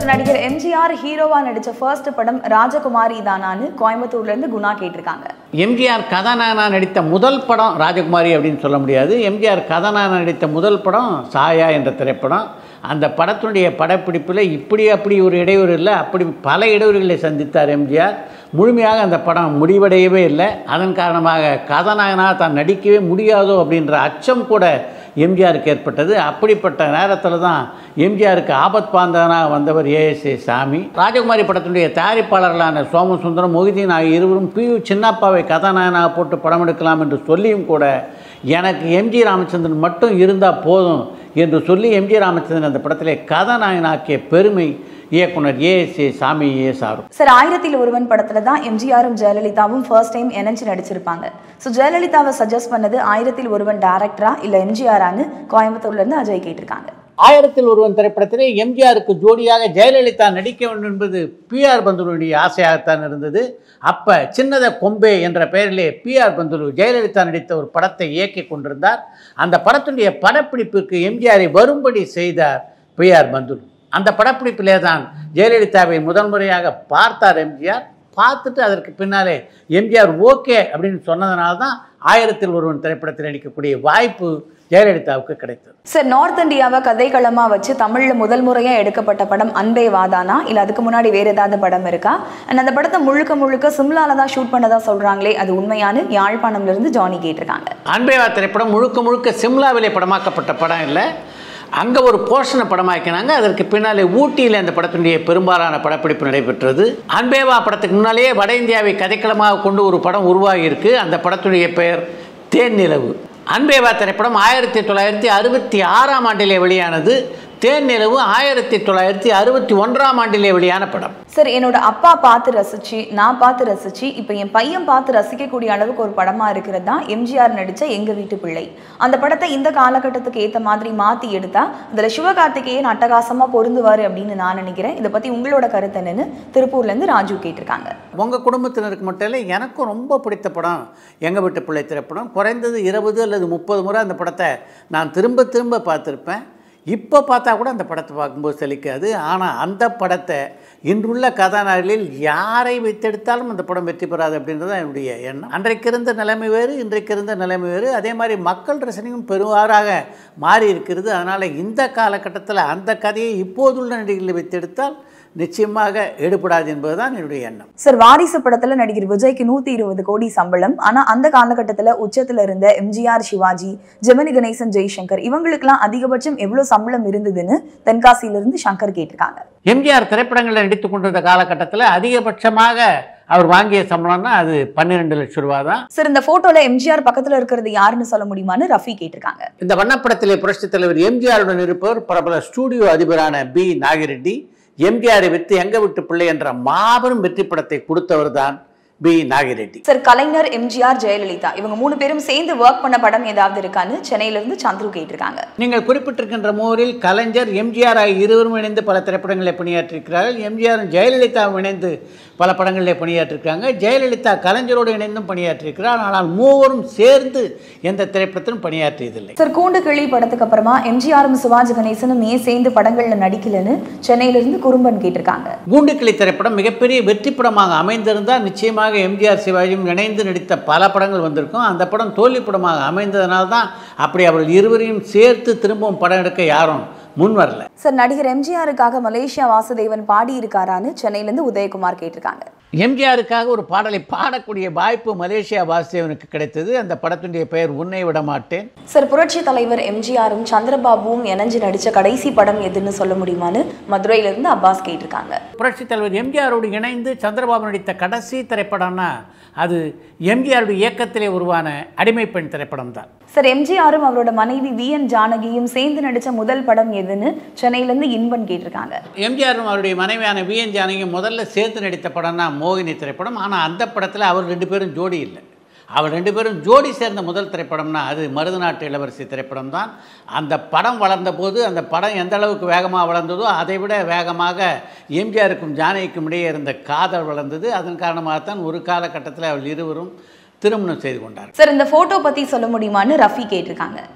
sir நடிகர் எம்ஜிஆர் ஹீரோவா நடிச்ச ஃபர்ஸ்ட் படம் ராஜகுமாரி தானான்னு கோயம்புத்தூர்ல இருந்து குணா கேட்டிருக்காங்க எம்ஜிஆர் கதாநாயகனாக நடித்த முதல் படம் ராஜகுமாரி அப்படின்னு சொல்ல முடியாது எம்ஜிஆர் கதாநாயகனாக நடித்த முதல் படம் சாயா என்ற திரைப்படம் அந்த படத்தினுடைய படப்பிடிப்பில் இப்படி அப்படி ஒரு இடையூறு இல்லை அப்படி பல இடையூறுகளை சந்தித்தார் எம்ஜிஆர் முழுமையாக அந்த படம் முடிவடையவே இல்லை அதன் காரணமாக கதாநாயகனாக தான் நடிக்கவே முடியாதோ அப்படின்ற அச்சம் கூட எம்ஜிஆருக்கு ஏற்பட்டது அப்படிப்பட்ட நேரத்தில் தான் எம்ஜிஆருக்கு ஆபத் பாந்தவனாக வந்தவர் ஏஎஸ்ஏ சாமி ராஜகுமாரி படத்தினுடைய தயாரிப்பாளர்களான சோமசுந்தரம் மொஹிதீன் ஆகிய இருவரும் பி யு சின்னப்பாவை கதாநாயகனாக போட்டு படம் எடுக்கலாம் என்று சொல்லியும் கூட எனக்கு எம்ஜி ராமச்சந்திரன் மட்டும் இருந்தால் போதும் என்று சொல்லி எம்ஜி ராமச்சந்திரன் அந்த படத்திலே கதாநாயகனாக்கிய பெருமை இயக்குனர் ஏஎஸ்ஏ சாமி ஏசாரும் சார் ஆயிரத்தில் ஒருவன் படத்துல தான் எம்ஜிஆரும் ஜெயலலிதாவும் ஃபர்ஸ்ட் டைம் இணைஞ்சு நடிச்சிருப்பாங்க ஸோ ஜெயலலிதாவை சஜஸ்ட் பண்ணது ஆயிரத்தில் ஒருவன் டேரக்டரா இல்ல எம்ஜிஆரான்னு கோயம்புத்தூர்ல இருந்து அஜய் கேட்டிருக்காங்க ஆயிரத்தில் ஒருவன் திரைப்படத்திலே எம்ஜிஆருக்கு ஜோடியாக ஜெயலலிதா நடிக்க வேண்டும் என்பது பிஆர் பந்துலுடைய ஆசையாகத்தான் இருந்தது அப்போ சின்னத கொம்பே என்ற பெயரிலே பிஆர் பந்துலு ஜெயலலிதா நடித்த ஒரு படத்தை இயக்கி கொண்டிருந்தார் அந்த படத்துடைய படப்பிடிப்பிற்கு எம்ஜிஆரை வரும்படி செய்தார் பிஆர் பந்துலு அந்த படப்பிடிப்பிலே தான் ஜெயலலிதாவை முதல் முறையாக பார்த்தார் எம்ஜிஆர் பார்த்துட்டு அதற்கு பின்னாலே எம்ஜிஆர் ஓகே அப்படின்னு சொன்னதுனால தான் ஆயிரத்தில் ஒருவன் திரைப்படத்தில் நடிக்கக்கூடிய வாய்ப்பு ஜெயலலிதாவுக்கு கிடைத்தது சார் நார்த் இந்தியாவை கதைக்களமா வச்சு தமிழ்ல முதல் முறையா எடுக்கப்பட்ட படம் அன்பே வாதானா இல்ல அதுக்கு முன்னாடி வேற ஏதாவது படம் இருக்கா அண்ட் அந்த படத்தை முழுக்க முழுக்க சிம்லால தான் ஷூட் பண்ணதா சொல்றாங்களே அது உண்மையான யாழ்ப்பாணம்ல இருந்து ஜானி கேட்டிருக்காங்க அன்பேவா திரைப்படம் முழுக்க முழுக்க சிம்லாவிலே படமாக்கப்பட்ட படம் இல்லை அங்கே ஒரு போர்ஷனை படமாக்கினாங்க அதற்கு பின்னாலே ஊட்டியில் அந்த படத்தினுடைய பெரும்பாலான படப்பிடிப்பு நடைபெற்றது அன்பேவா படத்துக்கு முன்னாலேயே வட இந்தியாவை கதைக்களமாக கொண்டு ஒரு படம் உருவாகியிருக்கு அந்த படத்துடைய பெயர் தேன் நிலவு அன்பேவா திரைப்படம் ஆயிரத்தி தொள்ளாயிரத்தி அறுபத்தி ஆறாம் ஆண்டிலே வெளியானது தேன் நிலவு ஆயிரத்தி தொள்ளாயிரத்தி அறுபத்தி ஒன்றாம் ஆண்டிலே வெளியான படம் சார் என்னோட அப்பா பார்த்து ரசிச்சு நான் பார்த்து ரசிச்சு இப்போ என் பையன் பார்த்து ரசிக்கக்கூடிய அளவுக்கு ஒரு படமா இருக்கிறது தான் எம்ஜிஆர் நடிச்ச எங்க வீட்டு பிள்ளை அந்த படத்தை இந்த காலகட்டத்துக்கு ஏத்த மாதிரி மாத்தி எடுத்தா அதுல சிவகார்த்திகேயன் அட்டகாசமா பொருந்துவாரு அப்படின்னு நான் நினைக்கிறேன் இதை பத்தி உங்களோட கருத்து என்னன்னு திருப்பூர்ல இருந்து ராஜு கேட்டிருக்காங்க உங்கள் குடும்பத்தினருக்கு மட்டும் இல்லை எனக்கும் ரொம்ப பிடித்த படம் எங்கள் வீட்டு பிள்ளை திரைப்படம் குறைந்தது இருபது அல்லது முப்பது முறை அந்த படத்தை நான் திரும்ப திரும்ப பார்த்துருப்பேன் இப்போ பார்த்தா கூட அந்த படத்தை பார்க்கும்போது செலிக்காது ஆனால் அந்த படத்தை இன்றுள்ள கதாநாயகர்களில் யாரை வைத்தெடுத்தாலும் அந்த படம் வெற்றி பெறாது அப்படின்றது தான் என்னுடைய எண்ணம் அன்றைக்கு இருந்த நிலைமை வேறு இன்றைக்கு இருந்த நிலைமை வேறு அதே மாதிரி மக்கள் ரசனையும் பெருவாறாக மாறி இருக்கிறது அதனால் இந்த காலகட்டத்தில் அந்த கதையை இப்போதுள்ள நடிகர்களை வைத்தெடுத்தால் நிச்சயமாக எடுபடாது என்பதுதான் என்னுடைய எண்ணம் சார் வாரிசு படத்துல நடிகர் விஜய்க்கு நூத்தி இருபது கோடி சம்பளம் ஆனா அந்த காலகட்டத்துல உச்சத்துல இருந்த எம்ஜிஆர் சிவாஜி ஜெமினி கணேசன் ஜெய்சங்கர் இவங்களுக்கெல்லாம் அதிகபட்சம் எவ்வளவு சம்பளம் இருந்ததுன்னு தென்காசியில இருந்து சங்கர் கேட்டிருக்காங்க எம்ஜிஆர் திரைப்படங்களில் நடித்து கொண்டிருந்த காலகட்டத்தில் அதிகபட்சமாக அவர் வாங்கிய சம்பளம்னா அது பன்னிரெண்டு லட்சம் ரூபா தான் சார் இந்த போட்டோல எம்ஜிஆர் பக்கத்துல இருக்கிறது யாருன்னு சொல்ல முடியுமான்னு ரஃபி கேட்டிருக்காங்க இந்த வண்ணப்படத்திலே புரட்சித் தலைவர் எம்ஜிஆருடன் இருப்பவர் பிரபல ஸ்டூடியோ அதிபரான பி நாகிரெட்டி எம்ஜிஆரை விட்டு எங்க விட்டு பிள்ளை என்ற மாபெரும் வெற்றி படத்தை கொடுத்தவர் தான் பி நாகிரெட்டி சார் கலைஞர் எம்ஜிஆர் ஜெயலலிதா இவங்க மூணு பேரும் சேர்ந்து ஒர்க் பண்ண படம் ஏதாவது இருக்கான்னு சென்னையில இருந்து சந்துரு கேட்டிருக்காங்க நீங்கள் குறிப்பிட்டிருக்கின்ற மூவரில் கலைஞர் எம்ஜிஆர் ஆகிய இருவரும் இணைந்து பல திரைப்படங்களில் பணியாற்றியிருக்கிறார்கள் எம்ஜிஆரும் ஜெயலலிதாவும் இணைந்து பல படங்களில் பணியாற்றிருக்காங்க ஜெயலலிதா கலைஞரோடு இணைந்தும் பணியாற்றியிருக்கிறார் ஆனால் மூவரும் சேர்ந்து எந்த திரைப்படத்திலும் பணியாற்றியதில்லை சார் கூண்டு கிளி படத்துக்கு அப்புறமா எம்ஜிஆரும் சிவாஜி கணேசனும் ஏன் சேர்ந்து படங்கள்ல நடிக்கலன்னு சென்னையில இருந்து குறும்பன் கேட்டிருக்காங்க கூண்டுக்கிளி திரைப்படம் மிகப்பெரிய வெற்றி படமாக அமைந்திருந்தால் நிச்சயமாக எம்ஜிஆர் சிவாஜியும் இணைந்து நடித்த பல படங்கள் வந்திருக்கும் அந்த படம் தோல்வி படமாக அமைந்ததனால தான் அப்படி அவர்கள் இருவரையும் சேர்த்து திரும்பவும் படம் எடுக்க யாரும் முன் வரல சார் நடிகர் எம்ஜிஆருக்காக மலேசியா வாசுதேவன் பாடி இருக்காரான்னு சென்னையில இருந்து உதயகுமார் கேட்டிருக்காங்க எம்ஜிஆருக்காக ஒரு பாடலை பாடக்கூடிய வாய்ப்பு மலேசியா வாசுதேவனுக்கு கிடைத்தது அந்த படத்தினுடைய பெயர் உன்னை விட மாட்டேன் சார் புரட்சி தலைவர் எம்ஜிஆரும் சந்திரபாபுவும் இணைஞ்சு நடிச்ச கடைசி படம் எதுன்னு சொல்ல முடியுமான்னு மதுரையில இருந்து அப்பாஸ் கேட்டிருக்காங்க புரட்சித் தலைவர் எம்ஜிஆரோடு இணைந்து சந்திரபாபு நடித்த கடைசி திரைப்படம்னா அது எம்ஜிஆருடைய இயக்கத்திலே உருவான அடிமை பெண் திரைப்படம் தான் சார் எம்ஜிஆரும் அவரோட மனைவி வி என் ஜானகியும் சேர்ந்து நடிச்ச முதல் படம் எதுன்னு சென்னையில இருந்து இன்பன் கேட்டிருக்காங்க எம்ஜிஆரும் அவருடைய மனைவியான வி என் ஜானகி முதல்ல சேர்த்து நடித்த படம்னா மோகினி திரைப்படம் ஆனால் அந்த படத்தில் அவர் ரெண்டு பேரும் ஜோடி இல்லை அவர் ரெண்டு பேரும் ஜோடி சேர்ந்த முதல் திரைப்படம்னா அது மருதநாட்டு இளவரசி திரைப்படம் தான் அந்த படம் வளர்ந்த போது அந்த படம் எந்த அளவுக்கு வேகமாக வளர்ந்ததோ அதை விட வேகமாக எம்ஜிஆருக்கும் ஜானகிக்கும் இடையே இருந்த காதல் வளர்ந்தது அதன் காரணமாகத்தான் ஒரு காலகட்டத்தில் அவள் இருவரும் திருமணம் செய்து கொண்டார் சார் இந்த போட்டோ பத்தி சொல்ல முடியுமான்னு ரஃபி கேட்டிருக்காங்க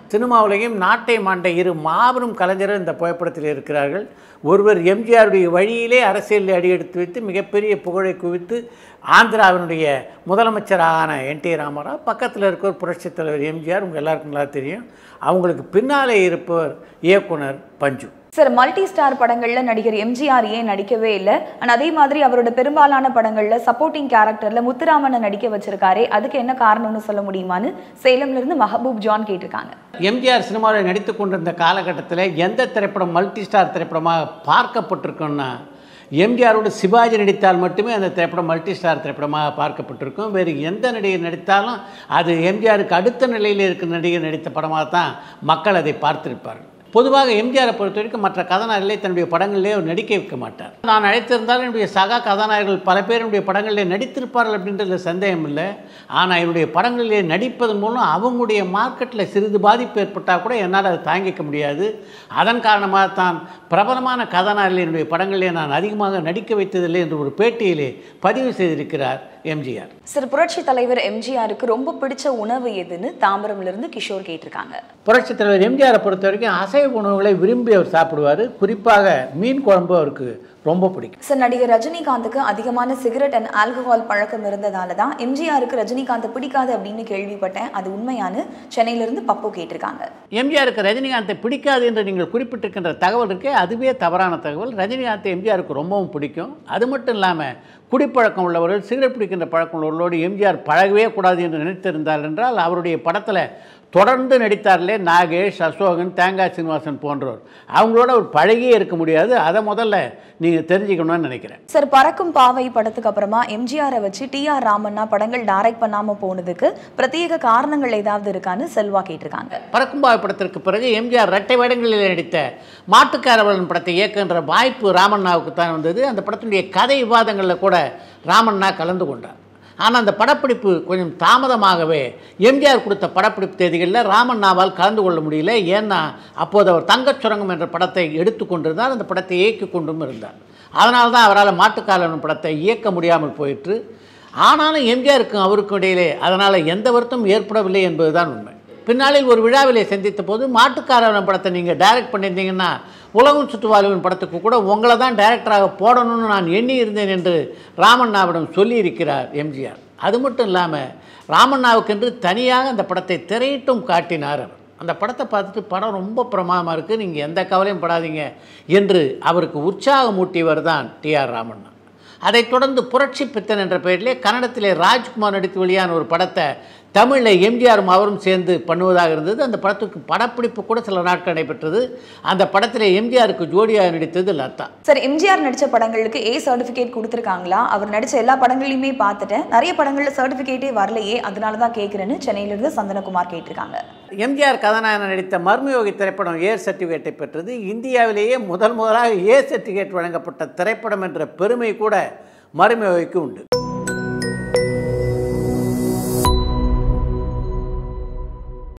சினிமா உலகையும் நாட்டையும் ஆண்ட இரு மாபெரும் கலைஞர்கள் இந்த புகைப்படத்தில் இருக்கிறார்கள் ஒருவர் எம்ஜிஆருடைய வழியிலே அரசியலில் அடியெடுத்து வைத்து மிகப்பெரிய புகழை குவித்து ஆந்திராவினுடைய முதலமைச்சரான என் டி ராமராவ் பக்கத்தில் இருக்கிற புரட்சித் தலைவர் எம்ஜிஆர் உங்கள் எல்லாருக்கும் நல்லா தெரியும் அவங்களுக்கு பின்னாலே இருப்பவர் இயக்குனர் பஞ்சு சார் மல்டி ஸ்டார் படங்கள்ல நடிகர் எம்ஜிஆர் ஏன் நடிக்கவே இல்லை அண்ட் அதே மாதிரி அவரோட பெரும்பாலான படங்கள்ல சப்போர்ட்டிங் கேரக்டர்ல முத்துராமனை நடிக்க வச்சிருக்காரே அதுக்கு என்ன காரணம்னு சொல்ல முடியுமான்னு சேலம்ல இருந்து மஹபூப் ஜான் கேட்டிருக்காங்க எம்ஜிஆர் சினிமாவில் நடித்து கொண்டிருந்த காலகட்டத்தில் எந்த திரைப்படம் மல்டி ஸ்டார் திரைப்படமாக பார்க்கப்பட்டிருக்குன்னா எம்ஜிஆரோட சிவாஜி நடித்தால் மட்டுமே அந்த திரைப்படம் மல்டி ஸ்டார் திரைப்படமாக பார்க்கப்பட்டிருக்கும் வேறு எந்த நடிகர் நடித்தாலும் அது எம்ஜிஆருக்கு அடுத்த நிலையில் இருக்கிற நடிகர் நடித்த படமாக தான் மக்கள் அதை பார்த்திருப்பார்கள் பொதுவாக எம்ஜிஆரை பொறுத்த வரைக்கும் மற்ற கதாநாயகர்களை தன்னுடைய படங்களிலே அவர் நடிக்க வைக்க மாட்டார் நான் அழைத்திருந்தாலும் என்னுடைய சகா கதாநாயகர்கள் பல பேர் என்னுடைய படங்களிலே நடித்திருப்பார்கள் அப்படின்றதுல சந்தேகம் இல்லை ஆனால் என்னுடைய படங்களிலே நடிப்பதன் மூலம் அவங்களுடைய மார்க்கெட்டில் சிறிது பாதிப்பு ஏற்பட்டால் கூட என்னால் அதை தாங்கிக்க முடியாது அதன் காரணமாக தான் பிரபலமான கதாநாயகர்கள் என்னுடைய படங்களிலே நான் அதிகமாக நடிக்க வைத்ததில்லை என்று ஒரு பேட்டியிலே பதிவு செய்திருக்கிறார் எம்ஜிஆர் சார் புரட்சி தலைவர் எம்ஜிஆருக்கு ரொம்ப பிடிச்ச உணவு எதுன்னு தாம்பரம்ல இருந்து கிஷோர் கேட்டிருக்காங்க புரட்சித் தலைவர் எம்ஜிஆரை பொறுத்த வரைக்கும் அசைவ உணவுகளை விரும்பி அவர் சாப்பிடுவார் குறிப்பாக மீன் குழம்பு அவருக்கு ரொம்ப பிடிக்கும் சார் நடிகர் ரஜினிகாந்துக்கு அதிகமான சிகரெட் அண்ட் ஆல்கஹால் பழக்கம் இருந்ததால தான் எம்ஜிஆருக்கு ரஜினிகாந்த் பிடிக்காது அப்படின்னு கேள்விப்பட்டேன் அது உண்மையானு சென்னையில இருந்து பப்பு கேட்டிருக்காங்க எம்ஜிஆருக்கு ரஜினிகாந்தை பிடிக்காது என்று நீங்கள் குறிப்பிட்டிருக்கின்ற தகவல் இருக்கே அதுவே தவறான தகவல் ரஜினிகாந்தை எம்ஜிஆருக்கு ரொம்பவும் பிடிக்கும் அது மட்டும் இல்லாமல் குடிப்பழக்கம் உள்ளவர்கள் சிகரெட் பிடிக்கின்ற பழக்கம் உள்ளவர்களோடு எம்ஜிஆர் பழகவே கூடாது என்று நினைத்திருந்தார் என்றால் அவருடைய படத்தில் தொடர்ந்து நடித்தார்களே நாகேஷ் அசோகன் தேங்காய் சீனிவாசன் போன்றோர் அவங்களோட அவர் பழகியே இருக்க முடியாது அதை முதல்ல நீங்கள் தெரிஞ்சுக்கணும்னு நினைக்கிறேன் சார் பறக்கும் பாவை படத்துக்கு அப்புறமா எம்ஜிஆரை வச்சு டி ஆர் ராமண்ணா படங்கள் டைரக்ட் பண்ணாம போனதுக்கு பிரத்யேக காரணங்கள் ஏதாவது இருக்கான்னு செல்வா கேட்டிருக்காங்க பறக்கும்பாவை படத்திற்கு பிறகு எம்ஜிஆர் இரட்டை வேடங்களில் நடித்த மாட்டுக்காரவளன் படத்தை இயக்குகின்ற வாய்ப்பு ராமண்ணாவுக்கு தான் வந்தது அந்த படத்தினுடைய கதை விவாதங்களில் கூட ராமண்ணா கலந்து கொண்டார் ஆனால் அந்த படப்பிடிப்பு கொஞ்சம் தாமதமாகவே எம்ஜிஆர் கொடுத்த படப்பிடிப்பு தேதிகளில் ராமண்ணாவால் கலந்து கொள்ள முடியல ஏன்னா அப்போது அவர் தங்கச் சுரங்கம் என்ற படத்தை எடுத்து கொண்டிருந்தார் அந்த படத்தை இயக்கி கொண்டும் இருந்தார் அதனால தான் அவரால் மாட்டுக்காரன் படத்தை இயக்க முடியாமல் போயிற்று ஆனாலும் எம்ஜிஆருக்கும் அவருக்கும் இடையிலே அதனால் எந்த வருத்தமும் ஏற்படவில்லை என்பதுதான் உண்மை பின்னாளில் ஒரு விழாவிலே சந்தித்த போது மாட்டுக்காரவன் படத்தை நீங்கள் டைரக்ட் பண்ணியிருந்தீங்கன்னா உலகம் சுற்றுவாழ்வின் படத்துக்கு கூட உங்களை தான் டைரக்டராக போடணும்னு நான் எண்ணி இருந்தேன் என்று ராமண்ணாவிடம் சொல்லியிருக்கிறார் எம்ஜிஆர் அது மட்டும் இல்லாமல் ராமண்ணாவுக்கென்று தனியாக அந்த படத்தை திரையிட்டும் காட்டினார் அவர் அந்த படத்தை பார்த்துட்டு படம் ரொம்ப பிரமாதமாக இருக்குது நீங்கள் எந்த கவலையும் படாதீங்க என்று அவருக்கு உற்சாகமூட்டியவர் தான் டி ஆர் ராமண்ணா அதைத் தொடர்ந்து புரட்சி பித்தன் என்ற பெயரிலே கன்னடத்திலே ராஜ்குமார் நடித்து வெளியான ஒரு படத்தை தமிழில் எம்ஜிஆரும் அவரும் சேர்ந்து பண்ணுவதாக இருந்தது அந்த படத்துக்கு படப்பிடிப்பு கூட சில நாட்கள் நடைபெற்றது அந்த படத்தில் எம்ஜிஆருக்கு ஜோடியாக நடித்தது லதா சார் எம்ஜிஆர் நடிச்ச படங்களுக்கு ஏ சர்டிஃபிகேட் கொடுத்துருக்காங்களா அவர் நடிச்ச எல்லா படங்களையுமே பார்த்துட்டேன் நிறைய படங்கள்ல சர்டிஃபிகேட்டே வரலையே அதனால தான் கேட்குறேன்னு சென்னையில இருந்து சந்தனகுமார் கேட்டிருக்காங்க எம்ஜிஆர் கதாநாயகன் நடித்த மர்மயோகி திரைப்படம் ஏ சர்டிஃபிகேட்டை பெற்றது இந்தியாவிலேயே முதல் முதலாக ஏ சர்டிஃபிகேட் வழங்கப்பட்ட திரைப்படம் என்ற பெருமை கூட மர்மயோகிக்கு உண்டு